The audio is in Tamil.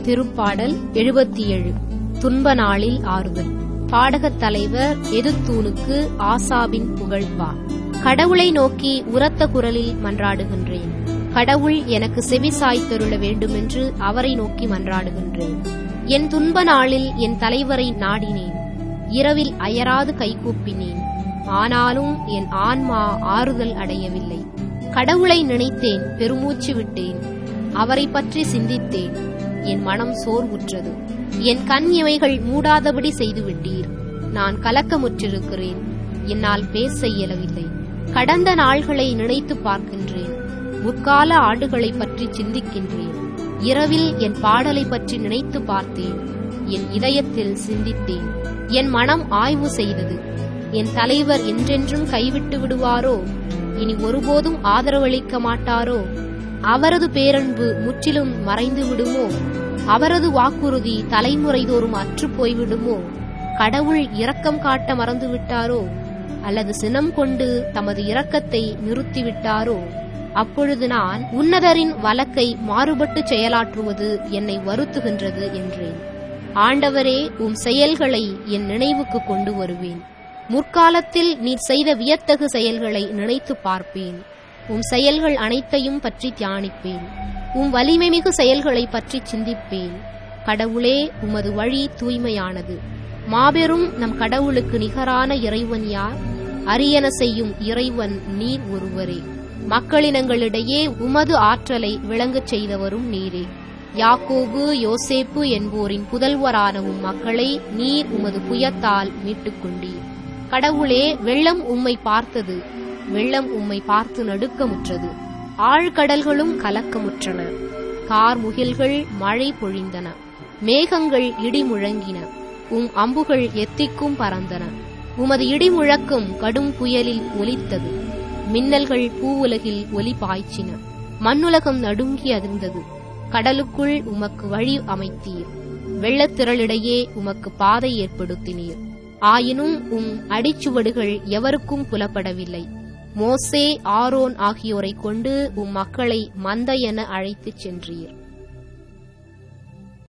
திருப்பாடல் எழுபத்தி ஏழு துன்ப நாளில் ஆறுதல் பாடகத் தலைவர் எதுத்தூனுக்கு ஆசாபின் புகழ்பா கடவுளை நோக்கி உரத்த குரலில் மன்றாடுகின்றேன் கடவுள் எனக்கு செவி சாய்த்தருள வேண்டுமென்று அவரை நோக்கி மன்றாடுகின்றேன் என் துன்ப நாளில் என் தலைவரை நாடினேன் இரவில் அயராது கைகூப்பினேன் ஆனாலும் என் ஆன்மா ஆறுதல் அடையவில்லை கடவுளை நினைத்தேன் பெருமூச்சு விட்டேன் அவரை பற்றி சிந்தித்தேன் என் மனம் சோர்வுற்றது என் கண் இமைகள் மூடாதபடி செய்துவிட்டீர் நான் கலக்கமுற்றிருக்கிறேன் என்னால் பேச இயலவில்லை கடந்த நாள்களை நினைத்து பார்க்கின்றேன் முற்கால ஆண்டுகளை பற்றி சிந்திக்கின்றேன் இரவில் என் பாடலை பற்றி நினைத்து பார்த்தேன் என் இதயத்தில் சிந்தித்தேன் என் மனம் ஆய்வு செய்தது என் தலைவர் என்றென்றும் கைவிட்டு விடுவாரோ இனி ஒருபோதும் ஆதரவளிக்க மாட்டாரோ அவரது பேரன்பு முற்றிலும் மறைந்து விடுமோ அவரது வாக்குறுதி தலைமுறை தோறும் அற்று போய்விடுமோ கடவுள் இரக்கம் காட்ட மறந்து விட்டாரோ அல்லது சினம் கொண்டு தமது இரக்கத்தை நிறுத்திவிட்டாரோ அப்பொழுது நான் உன்னதரின் வழக்கை மாறுபட்டு செயலாற்றுவது என்னை வருத்துகின்றது என்றேன் ஆண்டவரே உம் செயல்களை என் நினைவுக்கு கொண்டு வருவேன் முற்காலத்தில் நீர் செய்த வியத்தகு செயல்களை நினைத்து பார்ப்பேன் உம் செயல்கள் அனைத்தையும் பற்றி தியானிப்பேன் உம் வலிமைமிகு செயல்களை பற்றி சிந்திப்பேன் கடவுளே உமது வழி தூய்மையானது மாபெரும் நம் கடவுளுக்கு நிகரான இறைவன் யார் அரியன செய்யும் இறைவன் நீர் ஒருவரே மக்களினங்களிடையே உமது ஆற்றலை விளங்கச் செய்தவரும் நீரே யாக்கோபு யோசேப்பு என்போரின் புதல்வரான உம் மக்களை நீர் உமது புயத்தால் மீட்டுக் கொண்டீர் கடவுளே வெள்ளம் உம்மை பார்த்தது வெள்ளம் உம்மை பார்த்து நடுக்கமுற்றது ஆழ்கடல்களும் கலக்கமுற்றன கார் முகில்கள் மழை பொழிந்தன மேகங்கள் இடி முழங்கின உம் அம்புகள் எத்திக்கும் பறந்தன உமது இடி முழக்கம் கடும் புயலில் ஒலித்தது மின்னல்கள் பூவுலகில் ஒலி பாய்ச்சின மண்ணுலகம் நடுங்கி அதிர்ந்தது கடலுக்குள் உமக்கு வழி அமைத்தீர் வெள்ளத்திரளிடையே உமக்கு பாதை ஏற்படுத்தினீர் ஆயினும் உம் அடிச்சுவடுகள் எவருக்கும் புலப்படவில்லை மோசே ஆரோன் ஆகியோரை கொண்டு உம் மக்களை மந்த என அழைத்துச் சென்றீர்